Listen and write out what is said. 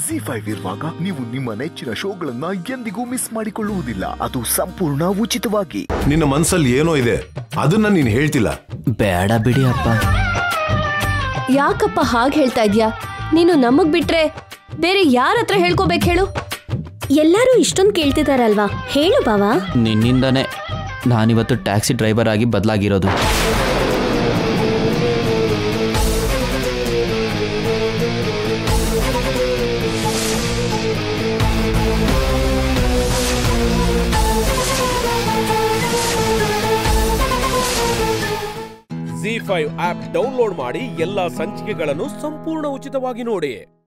G five ಇರುವಾಗ ನೀವು ನಿಮ್ಮ ನೆಚ್ಚಿನ ಶೋಗಳನ್ನ ಎಂದಿಗೂ ಮಿಸ್ ಮಾಡಿಕೊಳ್ಳುವುದಿಲ್ಲ ಅದು ಸಂಪೂರ್ಣ ಉಚಿತವಾಗಿ ನಿನ್ನ ಮನ್ಸಲ್ಲಿ ಏನೋ ಇದೆ ಅದನ್ನ ನೀನ್ ಹೇಳ್ತಿಲ್ಲ ಬೇಡ ಬಿಡಿ ಅಪ್ಪ ಯಾಕಪ್ಪ ಹಾಗೆ ಹೇಳ್ತಾ ಇದ್ಯಾ ನೀನು ನಮಗ್ ಬಿಟ್ರೆ ಬೇರೆ ಯಾರ ಹತ್ರ ಹೇಳ್ಕೋಬೇಕು ಹೇಳು ಎಲ್ಲರೂ ಇಷ್ಟೊಂದು ಕೇಳ್ತಿದಾರಲ್ವಾ ಹೇಳು ಬಾವಾ ನಿನ್ನಿಂದನೇ ನಾನಿವತ್ತು ಟ್ಯಾಕ್ಸಿ ಡ್ರೈವರ್ ಆಗಿ ಬದಲಾಗಿರೋದು ಜಿ ಫೈವ್ ಆಪ್ ಡೌನ್ಲೋಡ್ ಮಾಡಿ ಎಲ್ಲಾ ಸಂಚಿಕೆಗಳನ್ನು ಸಂಪೂರ್ಣ ಉಚಿತವಾಗಿ ನೋಡಿ